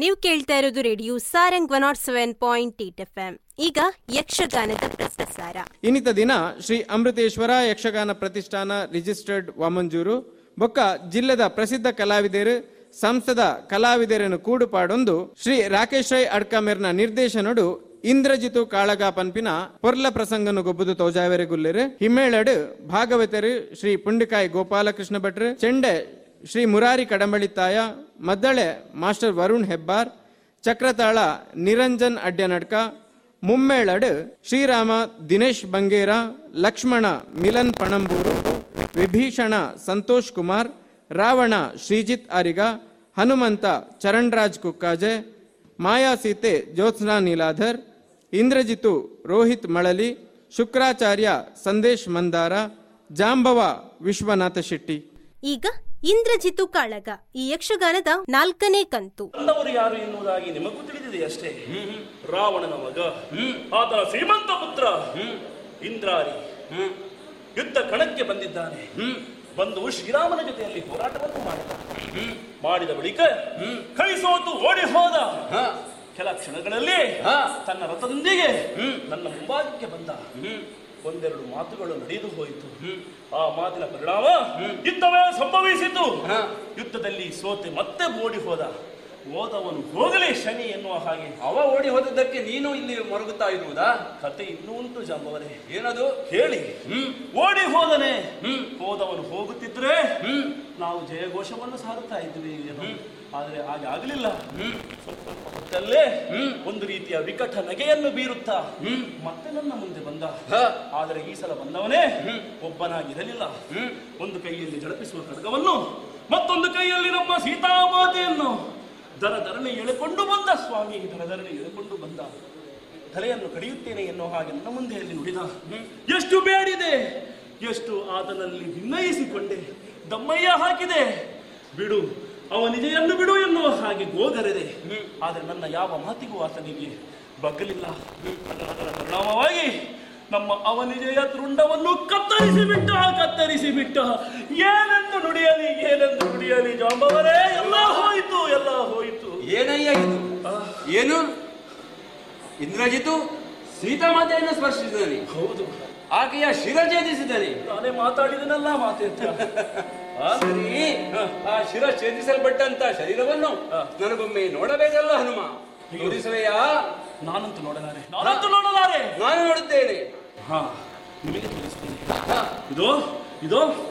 ನೀವು ಕೇಳ್ತಾ ಇರೋದು radio Sarang one nought seven point eight F M ಈಗ ಯಕ್ಷಗಾನದ ಪ್ರಸಾರ ಇನ್ನಿತ ದಿನ ಶ್ರೀ ಅಮೃತೇಶ್ವರ ಯಕ್ಷಗಾನ ಪ್ರತಿಷ್ಠಾನ ರಿಜಿಸ್ಟರ್ಡ್ ವಾಮಂಜೂರು ಬೊಕ್ಕ ಜಿಲ್ಲೆದ ಪ್ರಸಿದ್ಧ ಕಲಾವಿದರು ಸಂಸ್ಥದ ಕಲಾವಿದರನ್ನು ಕೂಡುಪಾಡೊಂದು ಶ್ರೀ ರಾಕೇಶ್ ರೈ ಅಡ್ಕಮೇರ್ನ ನಿರ್ದೇಶನಡು ಇಂದ್ರಜಿತು ಕಾಳಗ ಪನ್ಪಿನ ಪೊರ್ಲ ಪ್ರಸಂಗನು ಗೊಬ್ಬುದು ತೋಜಾವೆರೆ ಗುಲ್ಲೆರು ಹಿಮ್ಮೇಳಡು ಭಾಗವತರು ಶ್ರೀ ಪುಂಡಿಕಾಯಿ ಗೋಪಾಲಕೃಷ್ಣ ಭಟ್ರು ಚೆಂಡೆ ಶ್ರೀ ಮುರಾರಿ ಕಡಂಬಳಿತಾಯ ಮದ್ದಳೆ ಮಾಸ್ಟರ್ ವರುಣ್ ಹೆಬ್ಬಾರ್ ಚಕ್ರತಾಳ ನಿರಂಜನ್ ಅಡ್ಯನಡ್ಕ ಮುಮ್ಮೇಳಡ್ ಶ್ರೀರಾಮ ದಿನೇಶ್ ಬಂಗೇರ ಲಕ್ಷ್ಮಣ ಮಿಲನ್ ಪಣಂಬೂರು ವಿಭೀಷಣ ಸಂತೋಷ್ ಕುಮಾರ್ ರಾವಣ ಶ್ರೀಜಿತ್ ಆರಿಗ ಹನುಮಂತ ಚರಣ್ರಾಜ್ ಕುಕ್ಕಾಜೆ ಮಾಯಾ ಸೀತೆ ಜ್ಯೋತ್ಸ್ನಾ ನೀಲಾಧರ್ ಇಂದ್ರಜಿತು ರೋಹಿತ್ ಮಳಲಿ ಶುಕ್ರಾಚಾರ್ಯ ಸಂದೇಶ್ ಮಂದಾರ ಜಾಂಬವ ವಿಶ್ವನಾಥ ಶೆಟ್ಟಿ ಈಗ ಇಂದ್ರಜಿತು ಕಾಳಗ ಈ ಯಕ್ಷಗಾನದ ನಾಲ್ಕನೇ ಕಂತು ಬಂದವರು ಯಾರು ಎನ್ನುವುದಾಗಿ ನಿಮಗೂ ತಿಳಿದಿದೆ ಅಷ್ಟೇ ರಾವಣನ ಮಗ ಆತನ ಶ್ರೀಮಂತ ಪುತ್ರ ಇಂದ್ರಾರಿ ಯುದ್ಧ ಕಣಕ್ಕೆ ಬಂದಿದ್ದಾನೆ ಬಂದು ಶ್ರೀರಾಮನ ಜೊತೆಯಲ್ಲಿ ಹೋರಾಟವನ್ನು ಮಾಡಿದ ಮಾಡಿದ ಬಳಿಕ ಕೈ ಸೋತು ಓಡಿ ಹೋದ ಕೆಲ ಕ್ಷಣಗಳಲ್ಲಿ ತನ್ನ ರಥದೊಂದಿಗೆ ನನ್ನ ಮುಂಭಾಗಕ್ಕೆ ಬಂದ ಒಂದೆರಡು ಮಾತುಗಳು ನಡೆದು ಹೋಯಿತು ಆ ಮಾತಿನ ಪರಿಣಾಮ ಯುದ್ಧವೇ ಸಂಭವಿಸಿತು ಯುದ್ಧದಲ್ಲಿ ಸೋತೆ ಮತ್ತೆ ಓಡಿ ಹೋದ ಹೋದವನು ಹೋಗಲಿ ಶನಿ ಎನ್ನುವ ಹಾಗೆ ಅವ ಓಡಿ ಹೋದದ್ದಕ್ಕೆ ನೀನು ಇಲ್ಲಿ ಮರುಗುತ್ತಾ ಇರುವುದಾ ಕತೆ ಇನ್ನೂ ಉಂಟು ಜಾಂಬವರೇ ಏನದು ಹೇಳಿ ಓಡಿ ಹೋದನೆ ಹೋದವನು ಹೋಗುತ್ತಿದ್ರೆ ನಾವು ಜಯಘೋಷವನ್ನು ಸಾರುತ್ತಾ ಇದ್ವಿ ಏನೋ ಆದ್ರೆ ಹಾಗೆ ಆಗಲಿಲ್ಲ ಸ್ವಲ್ಪ ಸ್ವಲ್ಪ ಹೊತ್ತಲ್ಲೇ ಒಂದು ರೀತಿಯ ವಿಕಟ ನಗೆಯನ್ನು ಬೀರುತ್ತಾ ಮತ್ತೆ ನನ್ನ ಮುಂದೆ ಬಂದ ಆದರೆ ಈ ಸಲ ಬಂದವನೇ ಒಬ್ಬನಾಗಿರಲಿಲ್ಲ ಒಂದು ಕೈಯಲ್ಲಿ ಜಳಪಿಸುವ ಖಡ್ಗವನ್ನು ಮತ್ತೊಂದು ಕೈಯಲ್ಲಿ ನಮ್ಮ ಸೀತಾಮಾತೆಯನ್ನು ದರ ಧರಣಿ ಎಳೆಕೊಂಡು ಬಂದ ಸ್ವಾಮಿ ದರ ಧರಣಿ ಎಳೆಕೊಂಡು ಬಂದ ತಲೆಯನ್ನು ಕಡಿಯುತ್ತೇನೆ ಎನ್ನುವ ಹಾಗೆ ನನ್ನ ಮುಂದೆಯಲ್ಲಿ ನುಡಿದ ಎಷ್ಟು ಬೇಡಿದೆ ಎಷ್ಟು ಆತನಲ್ಲಿ ಭಿನ್ನಯಿಸಿಕೊಂಡೆ ದಮ್ಮಯ್ಯ ಹಾಕಿದೆ ಬಿಡು ಅವ ನಿಜೆಯನ್ನು ಬಿಡು ಎನ್ನುವ ಹಾಗೆ ಗೋಗರೆದೆ ಆದರೆ ನನ್ನ ಯಾವ ಮಾತಿಗೂ ಆತನಿಗೆ ಬಗ್ಗಲಿಲ್ಲ ಅದರ ಅದರ ಪರಿಣಾಮವಾಗಿ ನಮ್ಮ ಅವನಿಜೆಯ ತೃಂಡವನ್ನು ಕತ್ತರಿಸಿ ಬಿಟ್ಟ ಕತ್ತರಿಸಿ ಬಿಟ್ಟ ಏನೆಂದು ನುಡಿಯಲಿ ಏನೆಂದು ನುಡಿಯಲಿ ಜಾಂಬವರೇ ಎಲ್ಲ ಹೋಯಿತು ಎಲ್ಲ ಹೋಯಿತು ಏನಯ್ಯ ಇದು ಏನು ಇಂದ್ರಜಿತು ಸೀತಾಮಾತೆಯನ್ನು ಸ್ಪರ್ಶಿಸಿದನಿ ಹೌದು ಆಕೆಯ ಶಿರ ಛೇದಿಸಿದನಿ ನಾನೇ ಮಾತಾಡಿದನಲ್ಲ ಮಾತೆತ್ತ ಸರಿ ಆ ಶಿರ ಛೇದಿಸಲ್ಪಟ್ಟಂತ ಶರೀರವನ್ನು ನನಗೊಮ್ಮೆ ನೋಡಬೇಕಲ್ಲ ಹನುಮ ತೋರಿಸುವೆಯಾ ನಾನಂತೂ ನೋಡಲಾರೆ ನಾನಂತೂ ನೋಡಲಾರೆ ನಾನು ನೋಡುತ್ತೇನೆ ಹಾ ನಿಮಗೆ ತೋರಿಸ್ತೇನೆ ಹಾ, ಇದು ಇದು